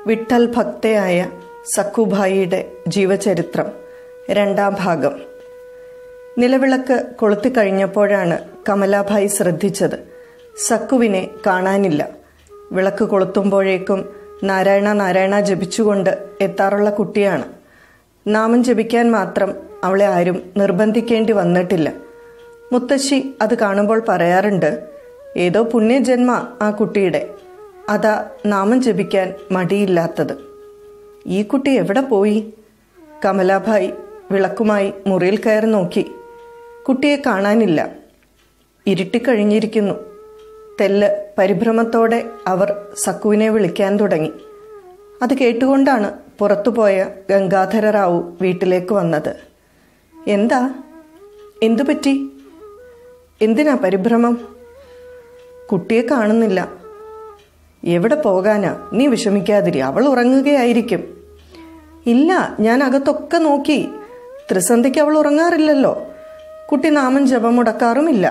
വിട്ടൽ ഭക്തയായ സക്കുഭായിയുടെ ജീവചരിത്രം രണ്ടാം ഭാഗം നിലവിളക്ക് കൊളുത്തിക്കഴിഞ്ഞപ്പോഴാണ് കമലാഭായി ശ്രദ്ധിച്ചത് സക്കുവിനെ കാണാനില്ല വിളക്ക് കൊളുത്തുമ്പോഴേക്കും നാരായണ നാരായണ ജപിച്ചുകൊണ്ട് എത്താറുള്ള കുട്ടിയാണ് നാമം ജപിക്കാൻ മാത്രം അവളെ ആരും നിർബന്ധിക്കേണ്ടി വന്നിട്ടില്ല മുത്തശ്ശി അത് കാണുമ്പോൾ പറയാറുണ്ട് ഏതോ പുണ്യജന്മ ആ കുട്ടിയുടെ അതാ നാമം ജപിക്കാൻ മടിയില്ലാത്തത് ഈ കുട്ടി എവിടെ പോയി കമലാഭായി വിളക്കുമായി മുറിയിൽ കയറി നോക്കി കുട്ടിയെ കാണാനില്ല ഇരുട്ടിക്കഴിഞ്ഞിരിക്കുന്നു തെല്ല് പരിഭ്രമത്തോടെ അവർ സക്കുവിനെ വിളിക്കാൻ തുടങ്ങി അത് കേട്ടുകൊണ്ടാണ് പുറത്തുപോയ ഗംഗാധര റാവു വീട്ടിലേക്ക് വന്നത് എന്താ എന്തു പറ്റി എന്തിനാ പരിഭ്രമം കുട്ടിയെ കാണുന്നില്ല എവിടെ പോകാനാ നീ വിഷമിക്കാതിരി അവൾ ഉറങ്ങുകയായിരിക്കും ഇല്ല ഞാൻ അകത്തൊക്കെ നോക്കി ത്രിസന്ധിക്ക് അവൾ ഉറങ്ങാറില്ലല്ലോ കുട്ടി നാമം ജപം മുടക്കാറുമില്ല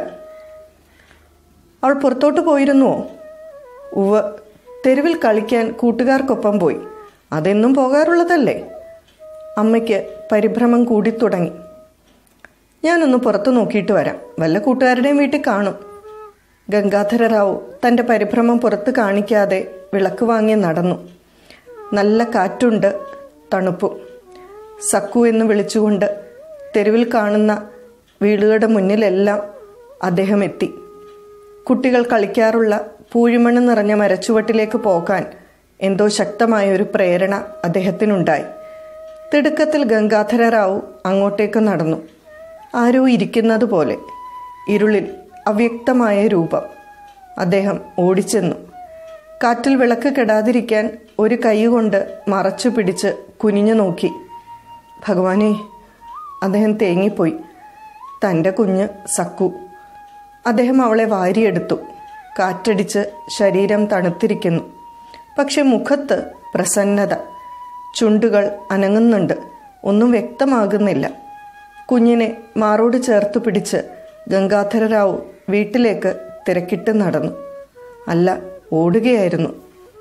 അവൾ പുറത്തോട്ട് പോയിരുന്നുവോ ഉവ്വ് തെരുവിൽ കളിക്കാൻ കൂട്ടുകാർക്കൊപ്പം പോയി അതെന്നും പോകാറുള്ളതല്ലേ അമ്മയ്ക്ക് പരിഭ്രമം കൂടി തുടങ്ങി ഞാനൊന്ന് പുറത്തു നോക്കിയിട്ട് വരാം വല്ല കൂട്ടുകാരുടെയും വീട്ടിൽ കാണും ഗംഗാധര റാവു തൻ്റെ പരിഭ്രമം പുറത്ത് കാണിക്കാതെ വിളക്ക് വാങ്ങി നടന്നു നല്ല കാറ്റുണ്ട് തണുപ്പും സക്കു എന്ന് വിളിച്ചുകൊണ്ട് തെരുവിൽ കാണുന്ന വീടുകളുടെ മുന്നിലെല്ലാം അദ്ദേഹം എത്തി കുട്ടികൾ കളിക്കാറുള്ള പൂഴിമണ്ണ് നിറഞ്ഞ മരച്ചുവട്ടിലേക്ക് പോകാൻ എന്തോ ശക്തമായ ഒരു പ്രേരണ അദ്ദേഹത്തിനുണ്ടായി തിടുക്കത്തിൽ ഗംഗാധര റാവു അങ്ങോട്ടേക്ക് നടന്നു ആരോ ഇരിക്കുന്നത് പോലെ ഇരുളിൽ അവ്യക്തമായ രൂപം അദ്ദേഹം ഓടിച്ചെന്നു കാറ്റിൽ വിളക്ക് കെടാതിരിക്കാൻ ഒരു കൈ കൊണ്ട് മറച്ചു പിടിച്ച് കുനിഞ്ഞു നോക്കി ഭഗവാനെ അദ്ദേഹം തേങ്ങിപ്പോയി തൻ്റെ കുഞ്ഞ് സക്കു അദ്ദേഹം അവളെ വാരിയെടുത്തു കാറ്റടിച്ച് ശരീരം തണുത്തിരിക്കുന്നു പക്ഷെ മുഖത്ത് പ്രസന്നത ചുണ്ടുകൾ അനങ്ങുന്നുണ്ട് ഒന്നും വ്യക്തമാകുന്നില്ല കുഞ്ഞിനെ മാറോട് ചേർത്ത് പിടിച്ച് ഗംഗാധര റാവു വീട്ടിലേക്ക് തിരക്കിട്ട് നടന്നു അല്ല ഓടുകയായിരുന്നു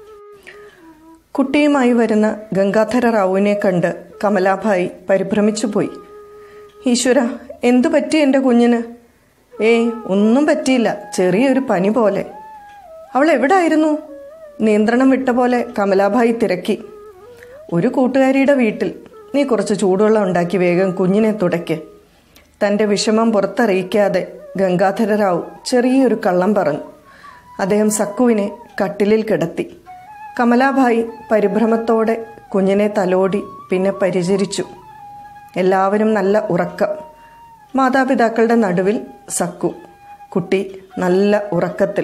കുട്ടിയുമായി വരുന്ന ഗംഗാധര റാവുവിനെ കണ്ട് കമലാഭായി പരിഭ്രമിച്ചു പോയി ഈശ്വര എന്തു പറ്റി എൻ്റെ കുഞ്ഞിന് ഏയ് ഒന്നും പറ്റിയില്ല ചെറിയൊരു പനി പോലെ അവൾ എവിടായിരുന്നു നിയന്ത്രണം വിട്ട പോലെ കമലാഭായി തിരക്കി ഒരു കൂട്ടുകാരിയുടെ വീട്ടിൽ നീ കുറച്ച് ചൂടുവെള്ളം ഉണ്ടാക്കി വേഗം കുഞ്ഞിനെ തുടയ്ക്ക് തൻ്റെ വിഷമം പുറത്തറിയിക്കാതെ ഗംഗാധര റാവു ചെറിയൊരു കള്ളം പറഞ്ഞു അദ്ദേഹം സക്കുവിനെ കട്ടിലിൽ കിടത്തി കമലാഭായി പരിഭ്രമത്തോടെ കുഞ്ഞിനെ തലോടി പിന്നെ പരിചരിച്ചു എല്ലാവരും നല്ല ഉറക്കം മാതാപിതാക്കളുടെ നടുവിൽ സക്കു കുട്ടി നല്ല ഉറക്കത്തിൽ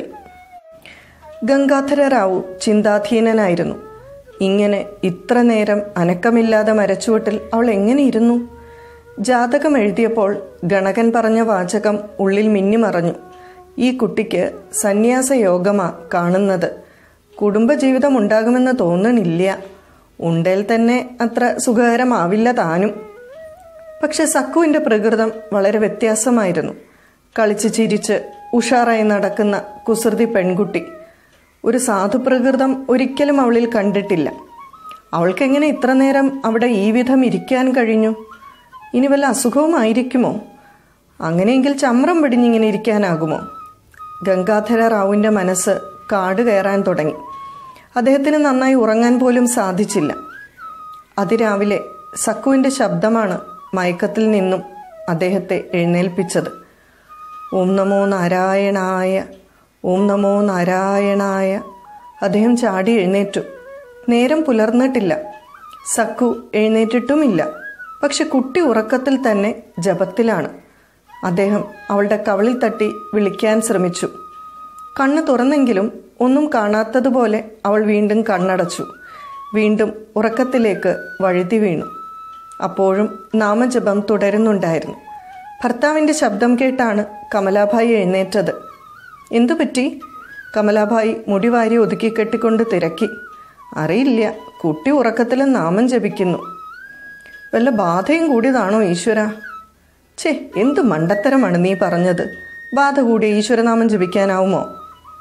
ഗംഗാധര റാവു ചിന്താധീനനായിരുന്നു ഇങ്ങനെ ഇത്ര നേരം അനക്കമില്ലാതെ മരച്ചുവട്ടിൽ അവൾ എങ്ങനെ ഇരുന്നു ജാതകം എഴുതിയപ്പോൾ ഗണകൻ പറഞ്ഞ വാചകം ഉള്ളിൽ മിന്നിമറഞ്ഞു ഈ കുട്ടിക്ക് സന്യാസ യോഗമാ കാണുന്നത് കുടുംബജീവിതം ഉണ്ടാകുമെന്ന് തോന്നണില്ല ഉണ്ടേൽ തന്നെ അത്ര സുഖകരമാവില്ല താനും പക്ഷെ സക്കുവിൻ്റെ പ്രകൃതം വളരെ വ്യത്യാസമായിരുന്നു കളിച്ച് ചിരിച്ച് ഉഷാറായി നടക്കുന്ന കുസൃതി പെൺകുട്ടി ഒരു സാധുപ്രകൃതം ഒരിക്കലും അവളിൽ കണ്ടിട്ടില്ല അവൾക്കെങ്ങനെ ഇത്ര നേരം അവിടെ ഈ വിധം ഇരിക്കാൻ കഴിഞ്ഞു ഇനി വല്ല അസുഖവുമായിരിക്കുമോ അങ്ങനെയെങ്കിൽ ചമ്രം പിടിഞ്ഞിങ്ങനെ ഇരിക്കാനാകുമോ ഗംഗാധര റാവുവിൻ്റെ മനസ്സ് കാട് കയറാൻ തുടങ്ങി അദ്ദേഹത്തിന് നന്നായി ഉറങ്ങാൻ പോലും സാധിച്ചില്ല അതിരാവിലെ സക്കുവിൻ്റെ ശബ്ദമാണ് മയക്കത്തിൽ നിന്നും അദ്ദേഹത്തെ എഴുന്നേൽപ്പിച്ചത് ഓം നമോ നാരായണായ ഓം നമോ നാരായണായ അദ്ദേഹം ചാടി എഴുന്നേറ്റു നേരം പുലർന്നിട്ടില്ല സക്കു എഴുന്നേറ്റിട്ടുമില്ല പക്ഷെ കുട്ടി ഉറക്കത്തിൽ തന്നെ ജപത്തിലാണ് അദ്ദേഹം അവളുടെ കവളിൽ തട്ടി വിളിക്കാൻ ശ്രമിച്ചു കണ്ണ് തുറന്നെങ്കിലും ഒന്നും കാണാത്തതുപോലെ അവൾ വീണ്ടും കണ്ണടച്ചു വീണ്ടും ഉറക്കത്തിലേക്ക് വഴുതി വീണു അപ്പോഴും നാമജപം തുടരുന്നുണ്ടായിരുന്നു ഭർത്താവിൻ്റെ ശബ്ദം കേട്ടാണ് കമലാഭായി എഴുന്നേറ്റത് എന്തു പറ്റി കമലാഭായി മുടിവാരി ഒതുക്കി കെട്ടിക്കൊണ്ട് തിരക്കി അറിയില്ല കുട്ടി ഉറക്കത്തിൽ നാമം ജപിക്കുന്നു വല്ല ബാധയും കൂടിയതാണോ ഈശ്വര ഛേ എന്തു മണ്ടത്തരമാണ് നീ പറഞ്ഞത് ബാധ കൂടി ഈശ്വരനാമം ജപിക്കാനാവുമോ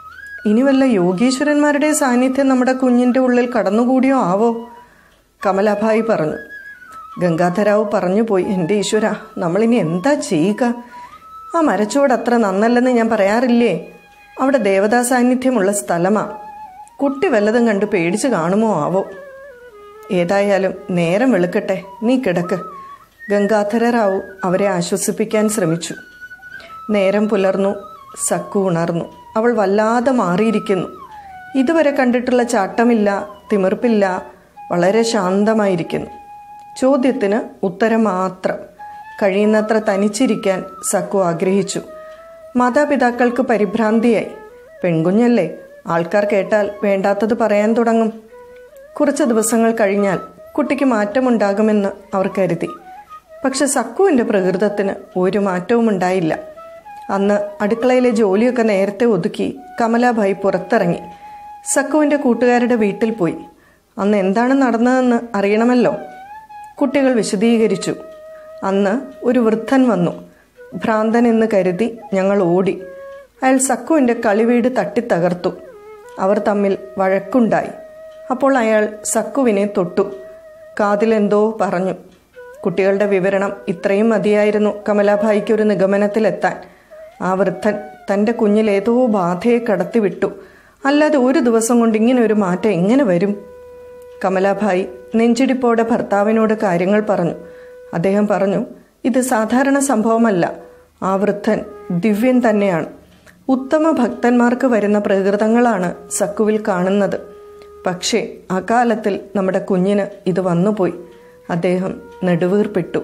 ഇനി വല്ല യോഗീശ്വരന്മാരുടെ സാന്നിധ്യം നമ്മുടെ കുഞ്ഞിൻ്റെ ഉള്ളിൽ കടന്നുകൂടിയോ ആവോ കമലാഭായി പറഞ്ഞു ഗംഗാധരാവ് പറഞ്ഞു പോയി എൻ്റെ ഈശ്വര നമ്മളിനി എന്താ ചെയ്യുക ആ മരച്ചുവട് അത്ര നന്നല്ലെന്ന് ഞാൻ പറയാറില്ലേ അവിടെ ദേവതാ സാന്നിധ്യമുള്ള സ്ഥലമാ കുട്ടി വല്ലതും കണ്ട് പേടിച്ച് കാണുമോ ആവോ ഏതായാലും നേരം വെളുക്കട്ടെ നീ കിടക്ക് ഗംഗാധര റാവു അവരെ ആശ്വസിപ്പിക്കാൻ ശ്രമിച്ചു നേരം പുലർന്നു സക്കു ഉണർന്നു അവൾ വല്ലാതെ മാറിയിരിക്കുന്നു ഇതുവരെ കണ്ടിട്ടുള്ള ചാട്ടമില്ല തിമിർപ്പില്ല വളരെ ശാന്തമായിരിക്കുന്നു ചോദ്യത്തിന് ഉത്തരം മാത്രം കഴിയുന്നത്ര തനിച്ചിരിക്കാൻ സക്കു ആഗ്രഹിച്ചു മാതാപിതാക്കൾക്ക് പരിഭ്രാന്തിയായി പെൺകുഞ്ഞല്ലേ ആൾക്കാർ കേട്ടാൽ വേണ്ടാത്തത് പറയാൻ തുടങ്ങും കുറച്ച് ദിവസങ്ങൾ കഴിഞ്ഞാൽ കുട്ടിക്ക് മാറ്റമുണ്ടാകുമെന്ന് അവർ കരുതി പക്ഷെ സക്കുവിൻ്റെ പ്രകൃതത്തിന് ഒരു മാറ്റവും ഉണ്ടായില്ല അന്ന് അടുക്കളയിലെ ജോലിയൊക്കെ നേരത്തെ ഒതുക്കി കമലാഭായി പുറത്തിറങ്ങി സക്കുവിൻ്റെ കൂട്ടുകാരുടെ വീട്ടിൽ പോയി അന്ന് എന്താണ് നടന്നതെന്ന് അറിയണമല്ലോ കുട്ടികൾ വിശദീകരിച്ചു അന്ന് ഒരു വൃദ്ധൻ വന്നു ഭ്രാന്തൻ എന്ന് കരുതി ഞങ്ങൾ ഓടി അയാൾ സക്കുവിൻ്റെ കളിവീട് തട്ടിത്തകർത്തു അവർ തമ്മിൽ വഴക്കുണ്ടായി അപ്പോൾ അയാൾ സക്കുവിനെ തൊട്ടു കാതിലെന്തോ പറഞ്ഞു കുട്ടികളുടെ വിവരണം ഇത്രയും മതിയായിരുന്നു കമലാഭായിക്ക് ഒരു നിഗമനത്തിലെത്താൻ ആ വൃദ്ധൻ തൻ്റെ കുഞ്ഞിൽ ഏതോ ബാധയെ കടത്തിവിട്ടു അല്ലാതെ ഒരു ദിവസം കൊണ്ട് ഇങ്ങനെ ഒരു മാറ്റം എങ്ങനെ വരും കമലാഭായി നെഞ്ചിടിപ്പോടെ ഭർത്താവിനോട് കാര്യങ്ങൾ പറഞ്ഞു അദ്ദേഹം പറഞ്ഞു ഇത് സാധാരണ സംഭവമല്ല ആ വൃദ്ധൻ ദിവ്യൻ തന്നെയാണ് ഉത്തമ ഭക്തന്മാർക്ക് വരുന്ന പ്രകൃതങ്ങളാണ് സക്കുവിൽ കാണുന്നത് പക്ഷേ അകാലത്തിൽ നമ്മുടെ കുഞ്ഞിന് ഇത് വന്നുപോയി അദ്ദേഹം നെടുവീർപ്പിട്ടു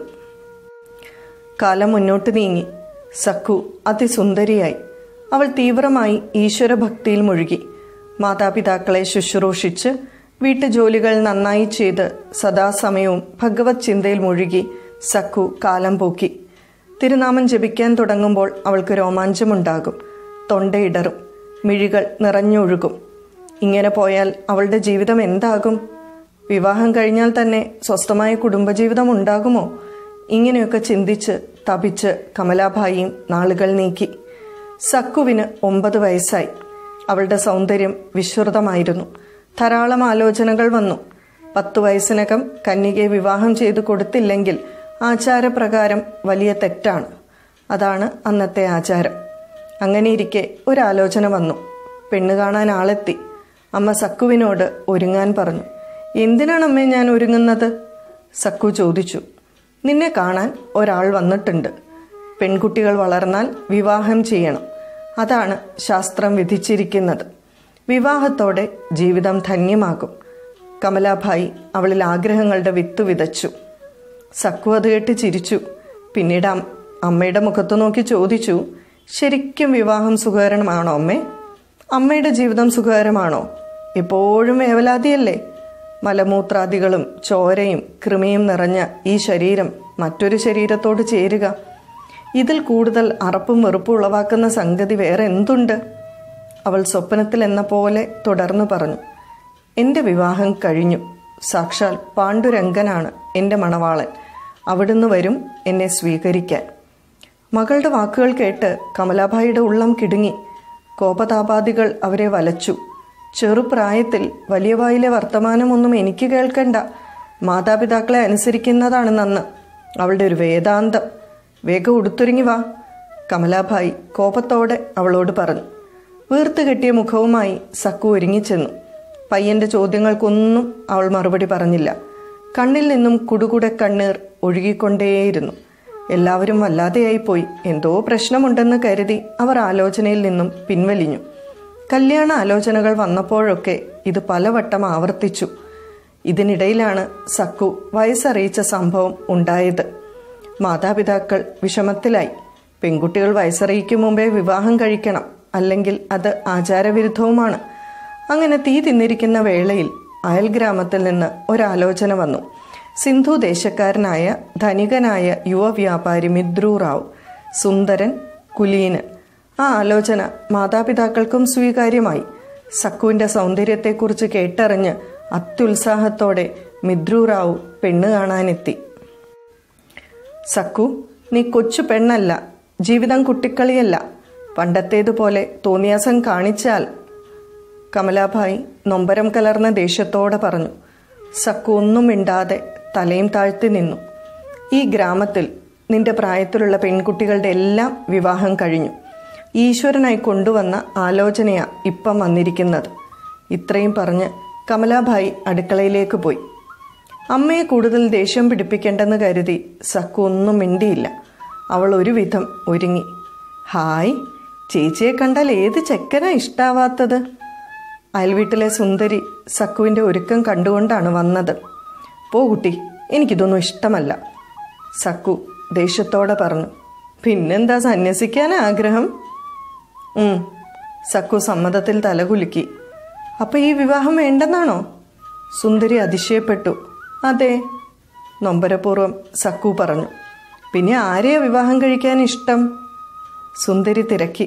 കാലം മുന്നോട്ട് നീങ്ങി സക്കു അതിസുന്ദരിയായി അവൾ തീവ്രമായി ഈശ്വരഭക്തിയിൽ മുഴുകി മാതാപിതാക്കളെ ശുശ്രൂഷിച്ച് വീട്ടുജോലികൾ നന്നായി ചെയ്ത് സദാസമയവും ഭഗവത് ചിന്തയിൽ മുഴുകി സക്കു കാലം പോക്കി തിരുനാമം ജപിക്കാൻ തുടങ്ങുമ്പോൾ അവൾക്ക് രോമാഞ്ചമുണ്ടാകും തൊണ്ടയിടറും മിഴികൾ നിറഞ്ഞൊഴുകും ഇങ്ങനെ പോയാൽ അവളുടെ ജീവിതം എന്താകും വിവാഹം കഴിഞ്ഞാൽ തന്നെ സ്വസ്ഥമായ കുടുംബജീവിതം ഉണ്ടാകുമോ ഇങ്ങനെയൊക്കെ ചിന്തിച്ച് തപിച്ച് കമലാഭായിയും നാളുകൾ നീക്കി സക്കുവിന് ഒമ്പത് വയസ്സായി അവളുടെ സൗന്ദര്യം വിശ്രുതമായിരുന്നു ധാരാളം ആലോചനകൾ വന്നു പത്തു വയസ്സിനകം കന്യകയെ വിവാഹം ചെയ്തു കൊടുത്തില്ലെങ്കിൽ ആചാരപ്രകാരം വലിയ തെറ്റാണ് അതാണ് അന്നത്തെ ആചാരം അങ്ങനെയിരിക്കെ ഒരാലോചന വന്നു പെണ്ണ് കാണാൻ ആളെത്തി അമ്മ സക്കുവിനോട് ഒരുങ്ങാൻ പറഞ്ഞു എന്തിനാണ് അമ്മേ ഞാൻ ഒരുങ്ങുന്നത് സക്കു ചോദിച്ചു നിന്നെ കാണാൻ ഒരാൾ വന്നിട്ടുണ്ട് പെൺകുട്ടികൾ വളർന്നാൽ വിവാഹം ചെയ്യണം അതാണ് ശാസ്ത്രം വിധിച്ചിരിക്കുന്നത് വിവാഹത്തോടെ ജീവിതം ധന്യമാകും കമലാഭായി അവളിൽ ആഗ്രഹങ്ങളുടെ വിത്ത് വിതച്ചു സക്കു അത് കേട്ട് ചിരിച്ചു പിന്നീട് അമ്മയുടെ മുഖത്ത് നോക്കി ചോദിച്ചു ശരിക്കും വിവാഹം സുഖകരമാണോ അമ്മേ അമ്മയുടെ ജീവിതം സുഖകരമാണോ എപ്പോഴും വേവലാതിയല്ലേ മലമൂത്രാദികളും ചോരയും കൃമിയും നിറഞ്ഞ ഈ ശരീരം മറ്റൊരു ശരീരത്തോട് ചേരുക ഇതിൽ കൂടുതൽ അറപ്പും വെറുപ്പും ഉളവാക്കുന്ന സംഗതി വേറെ എന്തുണ്ട് അവൾ സ്വപ്നത്തിൽ എന്ന പോലെ തുടർന്നു പറഞ്ഞു എൻ്റെ വിവാഹം കഴിഞ്ഞു സാക്ഷാൽ പാണ്ഡുരംഗനാണ് എൻ്റെ മണവാളൻ അവിടുന്ന് വരും എന്നെ സ്വീകരിക്കാൻ മകളുടെ വാക്കുകൾ കേട്ട് കമലാഭായിയുടെ ഉള്ളം കിടുങ്ങി കോപതാപാദികൾ അവരെ വലച്ചു ചെറുപ്രായത്തിൽ വലിയ വായിലെ വർത്തമാനമൊന്നും എനിക്ക് കേൾക്കണ്ട മാതാപിതാക്കളെ അനുസരിക്കുന്നതാണ് നന്ന് അവളുടെ ഒരു വേദാന്തം വേഗം ഉടുത്തൊരുങ്ങി വാ കമലാഭായി കോപത്തോടെ അവളോട് പറഞ്ഞു വീർത്ത് കെട്ടിയ മുഖവുമായി സക്കു ഒരുങ്ങിച്ചെന്നു പയ്യന്റെ ചോദ്യങ്ങൾക്കൊന്നും അവൾ മറുപടി പറഞ്ഞില്ല കണ്ണിൽ നിന്നും കുടുകുടെ കണ്ണീർ ഒഴുകിക്കൊണ്ടേയിരുന്നു എല്ലാവരും വല്ലാതെയായിപ്പോയി എന്തോ പ്രശ്നമുണ്ടെന്ന് കരുതി അവർ ആലോചനയിൽ നിന്നും പിൻവലിഞ്ഞു കല്യാണ ആലോചനകൾ വന്നപ്പോഴൊക്കെ ഇത് പലവട്ടം ആവർത്തിച്ചു ഇതിനിടയിലാണ് സക്കു വയസ്സറിയിച്ച സംഭവം ഉണ്ടായത് മാതാപിതാക്കൾ വിഷമത്തിലായി പെൺകുട്ടികൾ വയസ്സറിയിക്കും മുമ്പേ വിവാഹം കഴിക്കണം അല്ലെങ്കിൽ അത് ആചാരവിരുദ്ധവുമാണ് അങ്ങനെ തീ തിന്നിരിക്കുന്ന വേളയിൽ അയൽ ഗ്രാമത്തിൽ നിന്ന് ഒരാലോചന വന്നു സിന്ധു ദേശക്കാരനായ ധനികനായ യുവ വ്യാപാരി മിദ്രു റാവു സുന്ദരൻ കുലീനൻ ആ ആലോചന മാതാപിതാക്കൾക്കും സ്വീകാര്യമായി സക്കുവിന്റെ സൗന്ദര്യത്തെക്കുറിച്ച് കേട്ടറിഞ്ഞ് അത്യുത്സാഹത്തോടെ മിദ്രു റാവു പെണ്ണ് കാണാനെത്തി സക്കു നീ കൊച്ചു പെണ്ണല്ല ജീവിതം കുട്ടിക്കളിയല്ല പണ്ടത്തേതുപോലെ തോന്നിയാസം കാണിച്ചാൽ കമലാഭായി നൊമ്പരം കലർന്ന ദേഷ്യത്തോടെ പറഞ്ഞു സക്കു ഒന്നും മിണ്ടാതെ തലയും താഴ്ത്തി നിന്നു ഈ ഗ്രാമത്തിൽ നിന്റെ പ്രായത്തിലുള്ള പെൺകുട്ടികളുടെ എല്ലാം വിവാഹം കഴിഞ്ഞു ഈശ്വരനായി കൊണ്ടുവന്ന ആലോചനയാ ഇപ്പം വന്നിരിക്കുന്നത് ഇത്രയും പറഞ്ഞ് കമലാഭായി അടുക്കളയിലേക്ക് പോയി അമ്മയെ കൂടുതൽ ദേഷ്യം പിടിപ്പിക്കേണ്ടെന്ന് കരുതി സക്കു ഒന്നും മിണ്ടിയില്ല അവൾ ഒരു വിധം ഒരുങ്ങി ഹായ് ചേച്ചിയെ കണ്ടാൽ ഏത് ചെക്കനാ ഇഷ്ടാവാത്തത് അയൽവീട്ടിലെ സുന്ദരി സക്കുവിൻ്റെ ഒരുക്കം കണ്ടുകൊണ്ടാണ് വന്നത് പോ കുട്ടി എനിക്കിതൊന്നും ഇഷ്ടമല്ല സക്കു ദേഷ്യത്തോടെ പറഞ്ഞു പിന്നെന്താ സന്യസിക്കാൻ ആഗ്രഹം ഉം. സക്കു സമ്മതത്തിൽ തലകുലുക്കി അപ്പൊ ഈ വിവാഹം വേണ്ടെന്നാണോ സുന്ദരി അതിശയപ്പെട്ടു അതെ നൊമ്പരപൂർവ്വം സക്കു പറഞ്ഞു പിന്നെ ആരെയാ വിവാഹം കഴിക്കാൻ ഇഷ്ടം സുന്ദരി തിരക്കി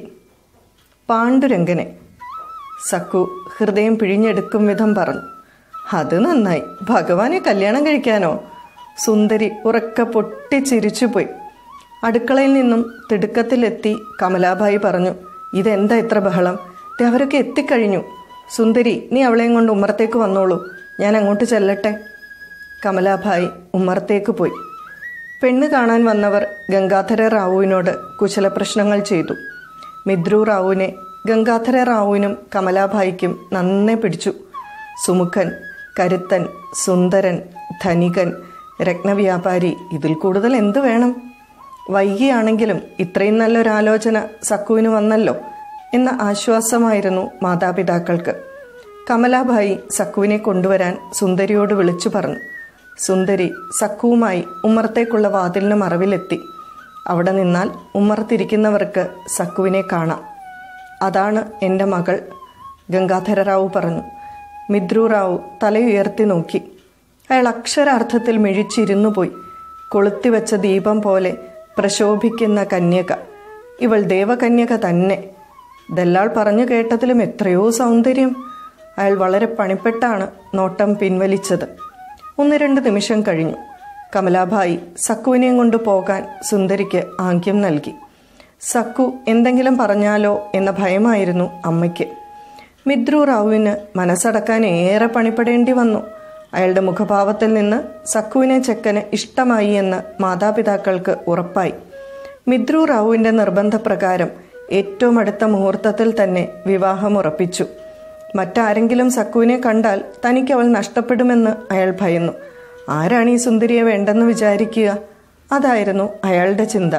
പാണ്ഡുരംഗനെ സക്കു ഹൃദയം പിഴിഞ്ഞെടുക്കും വിധം പറഞ്ഞു അത് നന്നായി ഭഗവാനെ കല്യാണം കഴിക്കാനോ സുന്ദരി ഉറക്കെ പൊട്ടിച്ചിരിച്ചുപോയി അടുക്കളയിൽ നിന്നും തിടുക്കത്തിലെത്തി കമലാഭായി പറഞ്ഞു ഇതെന്താ ഇത്ര ബഹളം ദേ അവരൊക്കെ എത്തിക്കഴിഞ്ഞു സുന്ദരി നീ അവളെയും കൊണ്ട് ഉമ്മറത്തേക്ക് വന്നോളൂ ഞാൻ അങ്ങോട്ട് ചെല്ലട്ടെ കമലാഭായി ഉമ്മറത്തേക്ക് പോയി പെണ്ണ് കാണാൻ വന്നവർ ഗംഗാധര റാവുവിനോട് കുശലപ്രശ്നങ്ങൾ ചെയ്തു മിദ്രു റാവുവിനെ ഗംഗാധര റാവുവിനും കമലാഭായിക്കും നന്നെ പിടിച്ചു സുമുഖൻ കരുത്തൻ സുന്ദരൻ ധനികൻ രത്നവ്യാപാരി ഇതിൽ കൂടുതൽ എന്തു വേണം വൈകിയാണെങ്കിലും ഇത്രയും നല്ലൊരാലോചന സക്കുവിന് വന്നല്ലോ എന്ന ആശ്വാസമായിരുന്നു മാതാപിതാക്കൾക്ക് കമലാഭായി സക്കുവിനെ കൊണ്ടുവരാൻ സുന്ദരിയോട് വിളിച്ചു പറഞ്ഞു സുന്ദരി സക്കുവുമായി ഉമ്മറത്തേക്കുള്ള വാതിലിന് മറവിലെത്തി അവിടെ നിന്നാൽ ഉമ്മറത്തിരിക്കുന്നവർക്ക് സക്കുവിനെ കാണാം അതാണ് എൻ്റെ മകൾ ഗംഗാധര റാവു പറഞ്ഞു മിദ്രു റാവു തലയുയർത്തി നോക്കി അയാൾ അക്ഷരാർത്ഥത്തിൽ മിഴിച്ചിരുന്നു പോയി കൊളുത്തിവെച്ച ദീപം പോലെ പ്രശോഭിക്കുന്ന കന്യക ഇവൾ ദേവകന്യക തന്നെ ദല്ലാൾ പറഞ്ഞു കേട്ടതിലും എത്രയോ സൗന്ദര്യം അയാൾ വളരെ പണിപ്പെട്ടാണ് നോട്ടം പിൻവലിച്ചത് ഒന്ന് രണ്ട് നിമിഷം കഴിഞ്ഞു കമലാഭായി സക്കുവിനെയും കൊണ്ട് പോകാൻ സുന്ദരിക്ക് ആംഗ്യം നൽകി സക്കു എന്തെങ്കിലും പറഞ്ഞാലോ എന്ന ഭയമായിരുന്നു അമ്മയ്ക്ക് മിദ്രു റാവുവിന് മനസ്സടക്കാൻ ഏറെ പണിപ്പെടേണ്ടി വന്നു അയാളുടെ മുഖഭാവത്തിൽ നിന്ന് സക്കുവിനെ ചെക്കന് ഇഷ്ടമായി എന്ന് മാതാപിതാക്കൾക്ക് ഉറപ്പായി മിദ്രു റാവുവിൻ്റെ നിർബന്ധപ്രകാരം ഏറ്റവും അടുത്ത മുഹൂർത്തത്തിൽ തന്നെ വിവാഹം ഉറപ്പിച്ചു മറ്റാരെങ്കിലും സക്കുവിനെ കണ്ടാൽ തനിക്ക് അവൾ നഷ്ടപ്പെടുമെന്ന് അയാൾ ഭയന്നു ആരാണ് ഈ സുന്ദരിയെ വേണ്ടെന്ന് വിചാരിക്കുക അതായിരുന്നു അയാളുടെ ചിന്ത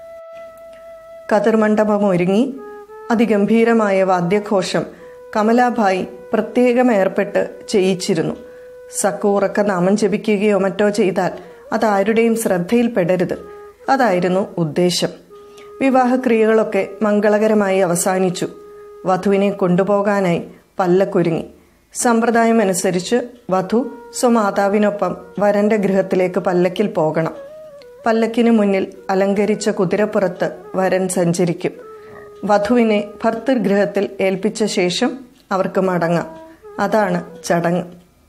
കതിർമണ്ഡപം ഒരുങ്ങി അതിഗംഭീരമായ വാദ്യഘോഷം കമലാഭായി പ്രത്യേകം ഏർപ്പെട്ട് ചെയ്യിച്ചിരുന്നു സക്കു ഉറക്ക നാമം ജപിക്കുകയോ മറ്റോ ചെയ്താൽ അതാരുടെയും ശ്രദ്ധയിൽപ്പെടരുത് അതായിരുന്നു ഉദ്ദേശം വിവാഹക്രിയകളൊക്കെ മംഗളകരമായി അവസാനിച്ചു വധുവിനെ കൊണ്ടുപോകാനായി പല്ലക്കൊരുങ്ങി സമ്പ്രദായമനുസരിച്ച് വധു സ്വമാതാവിനൊപ്പം വരന്റെ ഗൃഹത്തിലേക്ക് പല്ലക്കിൽ പോകണം പല്ലക്കിന് മുന്നിൽ അലങ്കരിച്ച കുതിരപ്പുറത്ത് വരൻ സഞ്ചരിക്കും വധുവിനെ ഭർത്തൃഗൃഹത്തിൽ ഏൽപ്പിച്ച ശേഷം അവർക്ക് മടങ്ങാം അതാണ് ചടങ്ങ്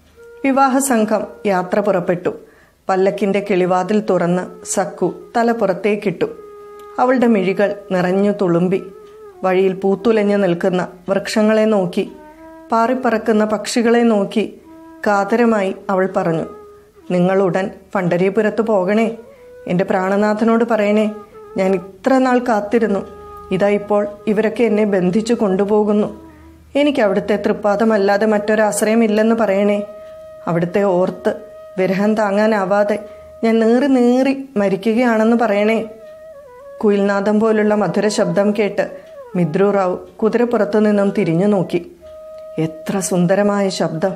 വിവാഹസംഘം യാത്ര പുറപ്പെട്ടു പല്ലക്കിന്റെ കിളിവാതിൽ തുറന്ന് സക്കു തല പുറത്തേക്കിട്ടു അവളുടെ മിഴികൾ നിറഞ്ഞു തുളുമ്പി വഴിയിൽ പൂത്തുലഞ്ഞു നിൽക്കുന്ന വൃക്ഷങ്ങളെ നോക്കി പാറിപ്പറക്കുന്ന പക്ഷികളെ നോക്കി കാതരമായി അവൾ പറഞ്ഞു നിങ്ങൾ ഉടൻ പണ്ടരീപുരത്ത് പോകണേ എൻ്റെ പ്രാണനാഥനോട് പറയണേ ഞാൻ ഇത്ര നാൾ കാത്തിരുന്നു ഇതാ ഇപ്പോൾ ഇവരൊക്കെ എന്നെ ബന്ധിച്ചു കൊണ്ടുപോകുന്നു എനിക്ക് അവിടുത്തെ തൃപ്പാദമല്ലാതെ മറ്റൊരാശ്രയമില്ലെന്ന് പറയണേ അവിടുത്തെ ഓർത്ത് വിരഹം താങ്ങാനാവാതെ ഞാൻ നീറി നീറി മരിക്കുകയാണെന്ന് പറയണേ കുയിൽനാദം പോലുള്ള മധുര ശബ്ദം കേട്ട് മിദ്രു റാവു കുതിരപ്പുറത്തു നിന്നും തിരിഞ്ഞു നോക്കി എത്ര സുന്ദരമായ ശബ്ദം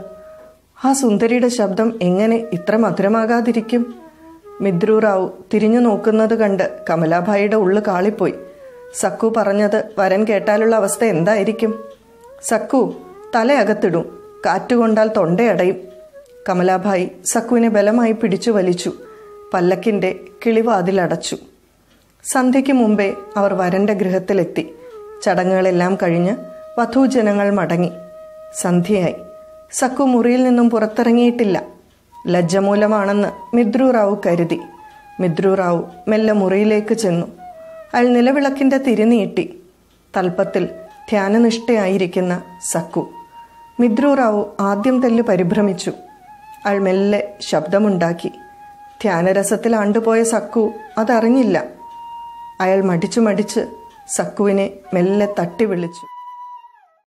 ആ സുന്ദരിയുടെ ശബ്ദം എങ്ങനെ ഇത്ര മധുരമാകാതിരിക്കും മിദ്രു റാവു തിരിഞ്ഞു നോക്കുന്നത് കണ്ട് കമലാഭായിയുടെ ഉള്ളു കാളിപ്പോയി സക്കു പറഞ്ഞത് വരൻ കേട്ടാലുള്ള അവസ്ഥ എന്തായിരിക്കും സക്കു തലയകത്തിടും കാറ്റുകൊണ്ടാൽ തൊണ്ടയടയും കമലാഭായി സക്കുവിനെ ബലമായി പിടിച്ചു വലിച്ചു പല്ലക്കിന്റെ കിളിവാതിലടച്ചു സന്ധ്യയ്ക്ക് മുമ്പേ അവർ വരന്റെ ഗൃഹത്തിലെത്തി ചടങ്ങുകളെല്ലാം കഴിഞ്ഞ് വധൂജനങ്ങൾ മടങ്ങി സന്ധ്യയായി സക്കു മുറിയിൽ നിന്നും പുറത്തിറങ്ങിയിട്ടില്ല ലജ്ജമൂലമാണെന്ന് മിദ്രു റാവു കരുതി മിദ്രു റാവു മെല്ലെ മുറിയിലേക്ക് ചെന്നു അയാൾ നിലവിളക്കിന്റെ തിരിനീട്ടി തൽപ്പത്തിൽ ധ്യാനനിഷ്ഠയായിരിക്കുന്ന സക്കു മിദ്രുറാവു ആദ്യം തെല്ല് പരിഭ്രമിച്ചു അയാൾ മെല്ലെ ശബ്ദമുണ്ടാക്കി ധ്യാനരസത്തിൽ ആണ്ടുപോയ സക്കു അതറിഞ്ഞില്ല അയാൾ മടിച്ചു മടിച്ച് സക്കുവിനെ മെല്ലെ തട്ടി വിളിച്ചു